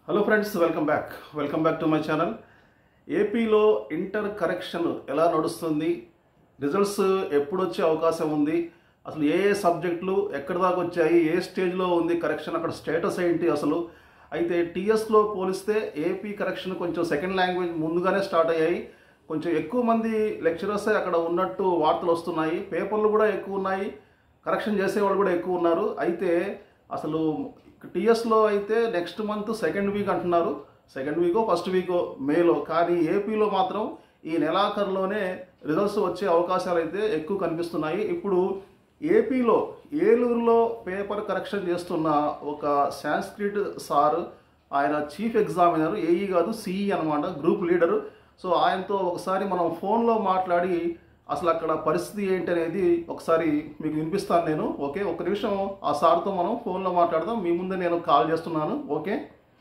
Hello friends welcome back welcome back to my channel ఏపీలో inter correction ఎలా నడుస్తుంది results ఎప్పుడు వచ్చే అవకాశం ఉంది అసలు ఏ ఏ సబ్జెక్టులు ఎక్కడి దాకా వచ్చాయి ఏ స్టేజ్లో ఉంది కరెక్షన్ అక్కడ స్టేటస్ ఏంటి అసలు అయితే టీఎస్లో పోలిస్తే ఏపీ కరెక్షన్ కొంచెం సెకండ్ లాంగ్వేజ్ ముందుగానే స్టార్ట్ అయ్యాయి కొంచెం ఎక్కువ మంది లెక్చరర్స్ అక్కడ ఉన్నట్టు వార్తలు వస్తున్నాయి పేపర్లు కూడా ఎక్కువ ఉన్నాయి కరెక్షన్ చేసేవాళ్ళు కూడా ఎక్కువ ఉన్నారు అయితే అసలు టీఎస్లో అయితే నెక్స్ట్ మంత్ సెకండ్ వీక్ అంటున్నారు సెకండ్ వీకో ఫస్ట్ వీకో మేలో కానీ ఏపీలో మాత్రం ఈ నెలాఖరులోనే రిజల్ట్స్ వచ్చే అవకాశాలు అయితే ఎక్కువ కనిపిస్తున్నాయి ఇప్పుడు ఏపీలో ఏలూరులో పేపర్ కరెక్షన్ చేస్తున్న ఒక సాంస్క్రిట్ సార్ ఆయన చీఫ్ ఎగ్జామినర్ ఏఈ కాదు సిఈ అనమాట గ్రూప్ లీడరు సో ఆయనతో ఒకసారి మనం ఫోన్లో మాట్లాడి అసలు అక్కడ పరిస్థితి ఏంటి అనేది ఒకసారి మీకు వినిపిస్తాను నేను ఓకే ఒక నిమిషం ఆ సార్తో మనం ఫోన్లో మాట్లాడదాం మీ ముందే నేను కాల్ చేస్తున్నాను okay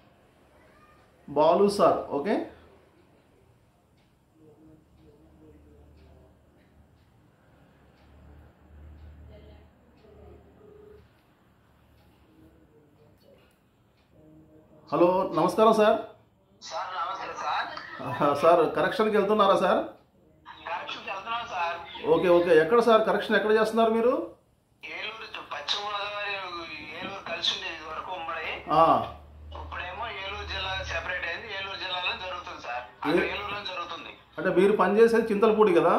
Balu sir okay hello నమస్కారం సార్ సార్ నమస్తే సార్ ఆహా, సార్ కరెక్షన్కి వెళ్తున్నారా సార్ కరెక్షన్కి వెళ్తున్నాం సార్ ఓకే ఓకే ఎక్కడ సార్ కరెక్షన్ ఎక్కడ చేస్తున్నారు మీరు ఏలూరు చు- పశ్చిమ గోదావరి ఏలూరు కలిసి ఉండేది ఇది వరకు ఉమ్మడి ఆ, ఇప్పుడేమో ఏలూరు జిల్లా సెపరేట్ అయింది ఏలూరు జిల్లాలో జరుగుతుంది సార్ అక్కడ ఏలూరులో జరుగుతుంది అంటే మీరు పనిచేసేది చింతలపూడి కదా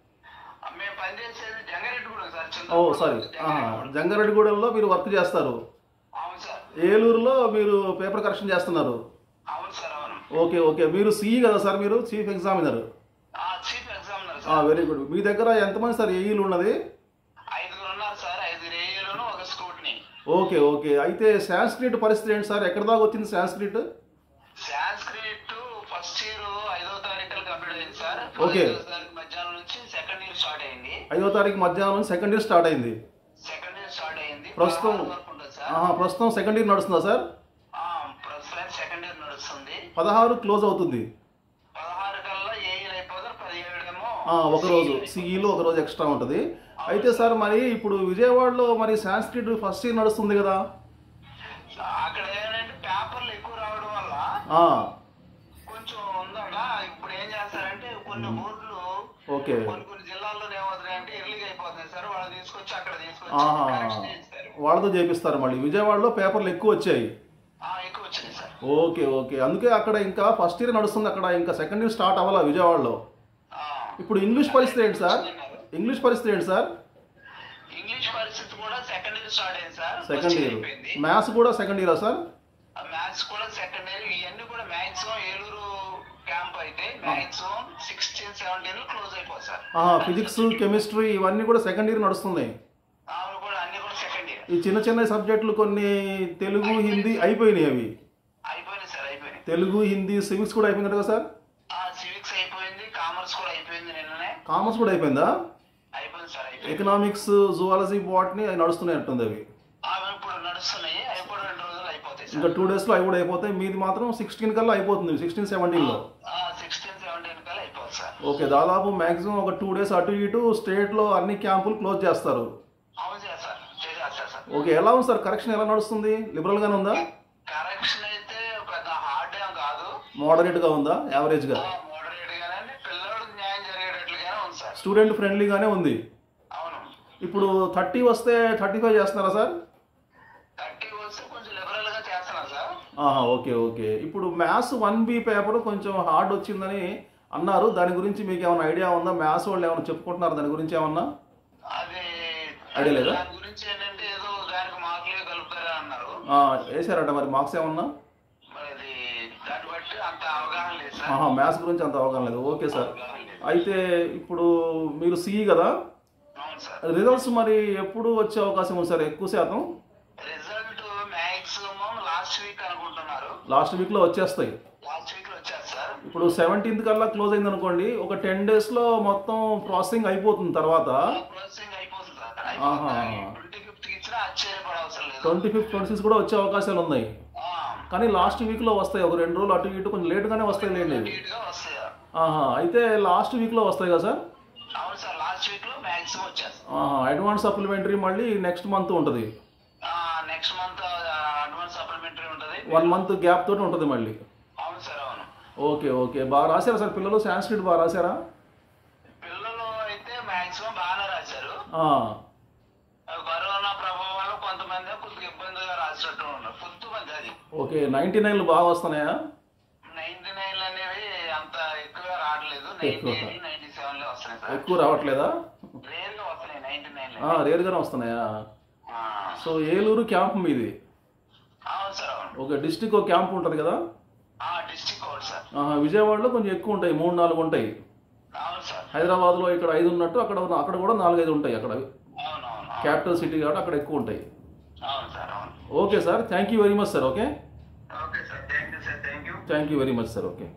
ఆ, మేము పనిచేసేది జంగారెడ్డిగూడెం సార్ ఓ చింతపూడి సారీ జంగారెడ్డిగూడెం. జంగారెడ్డిగూడెంలో మీరు వర్క్ చేస్తారు అవును సార్ ఏలూరులో మీరు పేపర్ కరెక్షన్ చేస్తున్నారు అవును సార్ అవును ఓకే ఓకే మీరు సిఈ కదా సార్ మీరు చీఫ్ ఎగ్జామినర్ ఆ, chief examiner sir very good మీ దగ్గర ఎంతమంది సార్ ఏఈలు ఉన్నది ఐదుగురు ఉన్నారు సార్ ఐదుగురు ఏఏలోను ఒక స్కూట్ని ఓకే ఓకే అయితే సాంస్క్రిట్ పరిస్థితి ఏంటి సార్ ఎక్కడ దాకా వచ్చింది సాంస్క్రిట్ సాంస్క్రిట్ ఫస్ట్ ఇయర్ ఐదో తారీఖు కంప్లీట్ అయింది సార్ Okay. ఐదో తారీఖు మధ్యాహ్నం నుంచి సెకండ్ ఇయర్ స్టార్ట్ అయింది ఐదో తారీఖు మధ్యాహ్నం సెకండ్ ఇయర్ స్టార్ట్ అయింది సెకండ్ ఇయర్ స్టార్ట్ అయింది ప్రస్తుతం- పదహారు వరకు ఉంటుంది సార్ ఆహా, ప్రస్తుతం సెకండ్ ఇయర్ నడుస్తుందా సార్ ఆ, ప్రస్తుతానికి సెకండ్ ఇయర్ నడుస్తుంది పదహారు క్లోజ్ అవుతుంది పదహారు కల్లా ఏఈలు అయిపోతారు పదిహేడేమో ఆ, ఒక రోజు సిఈలో ఒక రోజు ఎక్స్ట్రా ఉంటుంది అయితే సార్ మరి ఇప్పుడు విజయవాడలో మరి సాంస్క్రిట్ ఫస్ట్ ఇయర్ నడుస్తుంది కదా అక్కడ ఏంటంటే పేపర్లు ఎక్కువ రావడం వల్ల ఆ, కొంచెం ఉందట ఇప్పుడు ఏం చేస్తారంటే కొన్ని ఊర్లు ఓకే కొన్ని కొన్ని జిల్లాల్లో ఏమవుతాయంటే ఎర్లీగా అయిపోతుంది సార్ వాళ్ళు తీసుకొచ్చి అక్కడ తీసుకొచ్చి ఆహా కరెక్షన్ చేస్తారు వాళ్ళతో చేపిస్తారు మళ్ళీ విజయవాడలో పేపర్లు ఎక్కువ వచ్చాయి ఆ, ఎక్కువ వచ్చినాయి సార్ ఓకే ఓకే అందుకే అక్కడ ఇంకా ఫస్ట్ ఇయర్ నడుస్తుంది అక్కడ ఇంకా సెకండ్ ఇయర్ స్టార్ట్ అవ్వాలా విజయవాడలో ఆ, ఇప్పుడు ఇంగ్లీష్ పరిస్థితి ఏంటి సార్ ఇంగ్లీష్ పరిస్థితి ఏంటి సార్ ఇంగ్లీష్ పరిస్థితి కూడా సెకండ్ ఇయర్ స్టార్ట్ అయింది sir second First year year అయిపోయింది మ్యాథ్స్ కూడా సెకండ్ ఇయరా సార్ మ్యాథ్స్ కూడా సెకండ్ ఇయర్ ఇవన్నీ కూడా మ్యాక్సిమం ఏలూరు క్యాంప్ అయితే మ్యాక్సిమం సిక్స్టీన్ సెవెంటీన్ క్లోజ్ అయిపోతుంది సార్ ఫిజిక్స్ కెమిస్ట్రీ ఇవన్నీ కూడా సెకండ్ ఇయర్ నడుస్తున్నాయి ఆమె కూడా అన్ని కూడా సెకండ్ ఇయర్ ఈ చిన్న చిన్న సబ్జెక్టులు కొన్ని తెలుగు హిందీ అయిపోయినాయి అవి అయిపోయినాయి సార్ అయిపోయినాయి తెలుగు హిందీ సివిక్స్ కూడా అయిపోయింది కదా సార్ ఆ సివిక్స్ అయిపోయింది కామర్స్ కూడా అయిపోయింది నిన్ననే కామర్స్ కూడా అయిపోయిందా అయిపోయింది సార్ అయిపోయింది ఎకనామిక్స్ జువాలజీ బాట్ని అవి నడుస్తున్నాయి అవి ఆమె ఇప్పుడు నడుస్తున్నాయి అవి కూడా రెండు రోజులు అయిపోతాయి ఇంకా సార్ టూ డేస్లో అవి కూడా అయిపోతాయి మీది మాత్రం సిక్స్టీన్ కల్లా అయిపోతుంది సిక్స్టీన్ సెవెంటీన్లో సిక్స్టీన్ సెవెంటీన్ కల్లా అయిపోతుంది సార్ ఓకే దాదాపు మాక్సిమం ఒక టూ డేస్ అటు ఇటు స్టేట్లో అన్ని క్యాంపులు క్లోజ్ చేస్తారు అవును సార్ సార్ చేసేస్తారు సార్ ఓకే ఎలా ఉంది సార్ కరెక్షన్ ఎలా నడుస్తుంది లిబరల్గానే ఉందా కరెక్షన్ అయితే పెద్ద హార్డ్ ఏం కాదు మోడరేట్గా ఉందా యావరేజ్గా మోడరేట్ గానే పిల్లలకు న్యాయం జరిగేటట్లుగానే ఉంది సార్ స్టూడెంట్ ఫ్రెండ్లీగానే ఉంది అవును ఇప్పుడు థర్టీ వస్తే థర్టీ ఫైవ్ చేస్తున్నారా సార్ థర్టీ వస్తే కొంచెం లిబరల్ గా చేస్తున్నాం సార్ ఆహా, ఓకే ఓకే ఇప్పుడు మ్యాథ్స్ వన్ బి పేపర్ కొంచెం హార్డ్ వచ్చిందని అన్నారు దాని గురించి మీకు ఏమైనా ఐడియా ఉందా మ్యాథ్స్ వాళ్ళు ఏమైనా చెప్పుకుంటున్నారు దాని గురించి ఏమన్నా అది ఐడియా లేదా? దాని గురించి ఏంటంటే ఏదో దానికి మార్కులే కలుపుతారా అన్నారు ఆ, వేశారట మరి మార్క్స్ ఏమన్నా మరి అది దాన్ని బట్టి అంత అవగాహన లేదు సార్ ఆహా మ్యాథ్స్ గురించి అంత అవగాహన లేదు ఓకే సార్ అవగాహన లేదు అయితే ఇప్పుడు మీరు సిఈ కదా అవును సార్ రిజల్ట్స్ మరి ఎప్పుడు వచ్చే అవకాశం ఉంది సార్ ఎక్కువ శాతం రిజల్ట్ మాక్సిమం లాస్ట్ వీక్ అనుకుంటున్నారు లాస్ట్ వీక్లో వచ్చేస్తాయి లాస్ట్ వీక్ లో వచ్చారు సార్ ఇప్పుడు సెవెంటీన్త్ కల్లా క్లోజ్ అయింది అనుకోండి ఒక టెన్ డేస్లో మొత్తం ప్రాసెసింగ్ అయిపోతుంది తర్వాత ప్రాసెసింగ్ అయిపోతుంది సార్ ఆహా. ట్వంటీ ఫిఫ్త్ కి ఇచ్చినా ఆశ్చర్యపడవసరం లేదు ట్వంటీ ఫిఫ్త్ ట్వంటీ సిక్స్ కూడా వచ్చే అవకాశాలు ఉన్నాయి ఆ, కానీ లాస్ట్ వీక్లో వస్తాయి ఒక రెండు రోజులు అటు ఇటు కొంచెం లేట్గానే వస్తాయి లేండి ఇవి. నీట్ గా వస్తాయి ఆహా అయితే లాస్ట్ వీక్లో వస్తాయి కదా సార్ అవును సార్ లాస్ట్ వీక్ లో మాక్సిమం వచ్చేస్తుంది ఆహా అడ్వాన్స్ సప్లిమెంటరీ మళ్ళీ నెక్స్ట్ మంత్ ఉంటుంది నెక్స్ట్ మంత్ అడ్వాన్స్ సప్లిమెంటరీ ఉంటుంది అయిపోయింది వన్ మంత్ గ్యాప్ తోటి ఉంటుంది మళ్ళీ అవును సార్ అవును ఓకే ఓకే బాగా రాశారా సార్ పిల్లలు సాంస్క్రిట్ బాగా రాశారా పిల్లలు అయితే మాక్సిమం బాగానే రాశారు ఆ, కరోనా ప్రభావం వల్ల కొంతమంది కొద్దిగా ఇబ్బందిగా రాసినట్టు ఉన్నారు కొంతమంది అది ఓకే నైంటీ నైన్లు బాగా వస్తున్నాయా నైన్టీ నైన్ అనేవి అంత ఎక్కువగా రావట్లేదు నైన్టీ ఎయిట్ నైన్టీ సెవెన్ లో వస్తున్నాయి సార్ ఎక్కువ రావట్లేదా రేర్ గా వస్తున్నాయి నైన్టీ నైన్ ఆ, రేరుగానే వస్తున్నాయా సో ఏలూరు క్యాంప్ మీది అవును సార్ అవును ఓకే డిస్టిక్ ఒక క్యాంప్ ఉంటుంది కదా డిస్టిక్ కోడ్ సార్ ఆహా, విజయవాడలో కొంచెం ఎక్కువ ఉంటాయి మూడు నాలుగు ఉంటాయి అవును సార్ హైదరాబాద్లో ఇక్కడ ఐదు ఉన్నట్టు అక్కడ ఉన్న- అక్కడ కూడా నాలుగైదు ఉంటాయి అక్కడ అవును అవును అవును. క్యాపిటల్ సిటీ కాబట్టి అక్కడ ఎక్కువ ఉంటాయి అవును సార్ అవును okay sir thank you very much sir okay okay sir thank you sir thank you thank you very much sir okay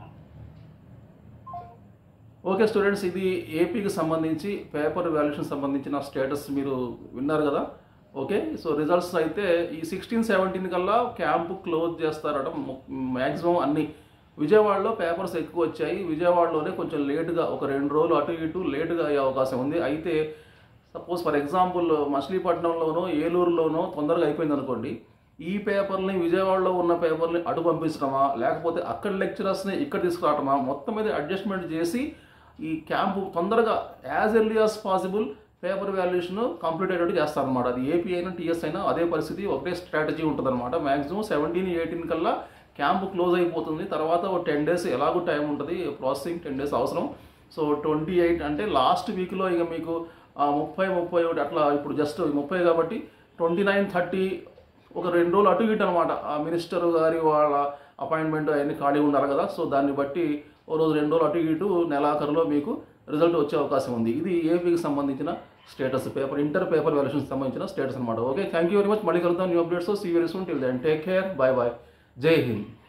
okay students ఇది ఏపీకి సంబంధించి పేపర్ వాల్యుయేషన్ సంబంధించిన స్టేటస్ మీరు విన్నారు కదా ఓకే సో రిజల్ట్స్ అయితే ఈ సిక్స్టీన్ సెవెంటీన్ కల్లా క్యాంపు క్లోజ్ చేస్తారట మ్యాక్సిమం అన్ని విజయవాడలో పేపర్స్ ఎక్కువ వచ్చాయి విజయవాడలోనే కొంచెం లేటుగా ఒక రెండు రోజులు అటు ఇటు లేటుగా అయ్యే అవకాశం ఉంది అయితే సపోజ్ ఫర్ ఎగ్జాంపుల్ మచిలీపట్నంలోనో ఏలూరులోనో తొందరగా అయిపోయింది అనుకోండి ఈ పేపర్ని విజయవాడలో ఉన్న పేపర్ని అటు పంపించడమా లేకపోతే అక్కడ లెక్చరర్స్ని ఇక్కడ తీసుకురావటమా మొత్తం మీద అడ్జస్ట్మెంట్ చేసి ఈ క్యాంపు తొందరగా as early as possible paper valuation complete అయ్యేటట్టు చేస్తారనమాట అది ఏపీ అయినా టీఎస్ అయినా అదే పరిస్థితి ఒకటే స్ట్రాటజీ ఉంటుంది అనమాట మ్యాక్సిమం సెవెంటీన్ ఎయిటీన్ కల్లా క్యాంపు క్లోజ్ అయిపోతుంది తర్వాత ఒక టెన్ డేస్ ఎలాగో టైం ఉంటుంది ప్రాసెసింగ్ టెన్ డేస్ అవసరం సో ట్వంటీ ఎయిట్ అంటే లాస్ట్ వీక్లో ఇక మీకు ఆ, ముప్పై ముప్పై ఒకటి అట్లా ఇప్పుడు జస్ట్ ముప్పై కాబట్టి ట్వంటీ నైన్ థర్టీ ఒక రెండు రోజులు అటు ఇటు అనమాట ఆ మినిస్టర్ గారి వాళ్ళ అపాయింట్మెంట్ అవన్నీ ఖాళీ ఉండాలి కదా సో దాన్ని బట్టి ఓ రోజు రెండు రోజులు అటు ఇటు నెలాఖరులో మీకు రిజల్ట్ వచ్చే అవకాశం ఉంది ఇది ఏపీకి సంబంధించిన status paper inter paper valuation సంబంధించిన స్టేటస్ అనమాట okay thank you very much మళ్ళీ కలుద్దాం new updates see very soon till then take care bye bye Jai Hind